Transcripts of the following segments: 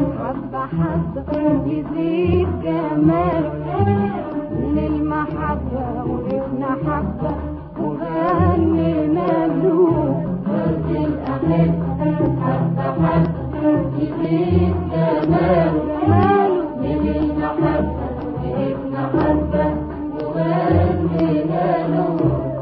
حبة حبة يزيد جمالك للمحبة وقفنا حبة وغنينا له فرد الأحبة حبة حبة يزيد جمالك للمحبة وقفنا حبة وغنينا له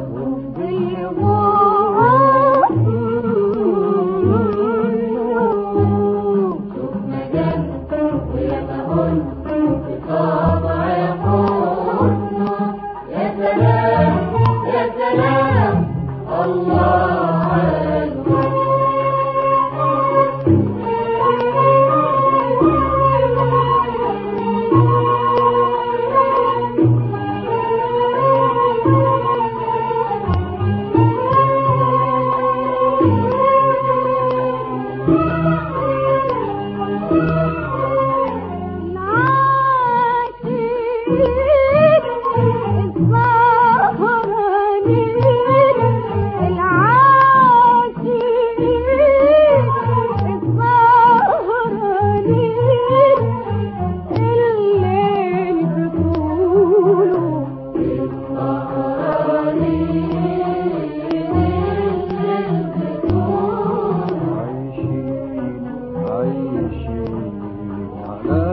عايشين عايشين على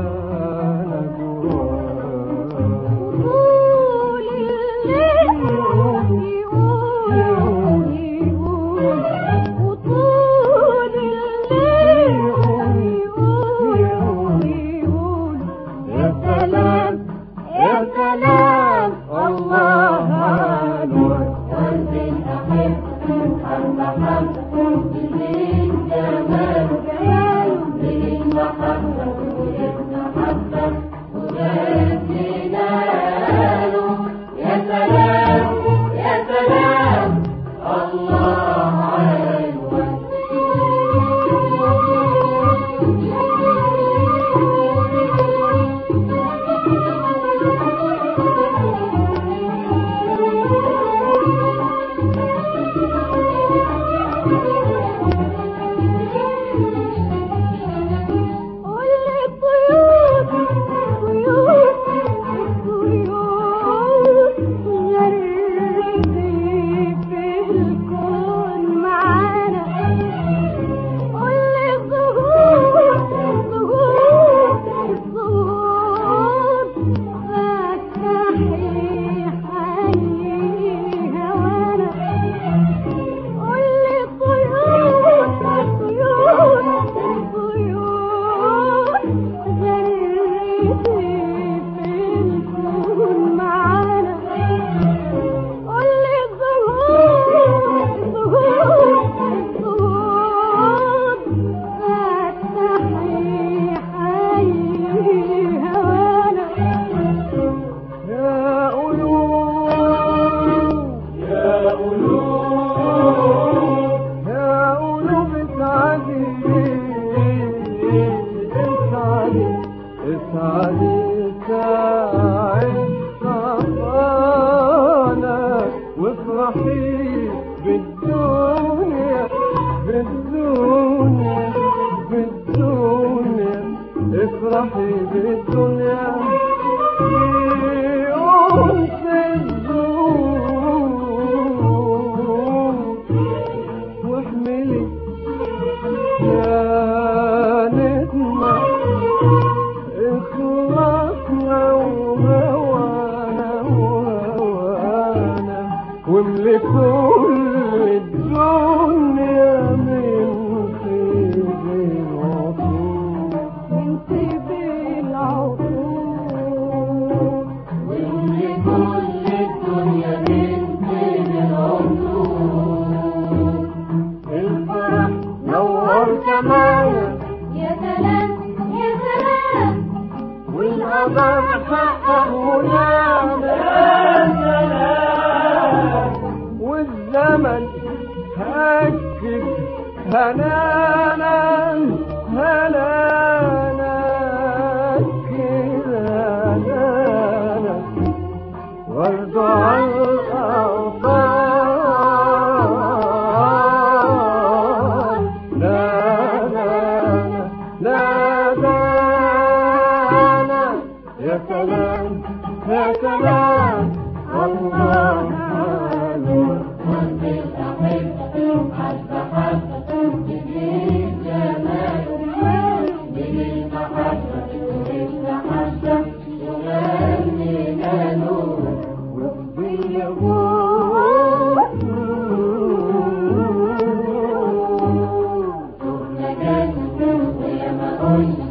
نجوى يا سلام يا سلام الله أكبر قلب الأحب حبة حبة يزيد جمال جمال بالمحبة وابن حبة وغنينا له يا سلام يا سلام الله أكبر قول الطيور الطيور الطيور غرقي في الكون معانا قول الزهور الزهور الزهور فتحي حي هوانا قول الطيور الطيور الطيور غرقي في الكون معانا قول الزهور الزهور الزهور فتحي حي هوانا يا قلوب يا قلوب يا قلوب اسعدي اسعدي اسعدي ساعد صفانا وافرحي بالدنيا بالدنيا بالدنيا افرحي بالدنيا في أنس الزهور واحملي كانتنا اخلاصنا وهوانا وهوانا واملي كل الدنيا من طيب العطور من طيب العطور الفرح نور سمانا يا سلام يا سلام والقدر حقق ونعمة والزمن هكذ هنانا هنانا كده هنانا وارض عن الأوطان لا لا لا لا يا سلام يا سلام الله حلو والدنيا غور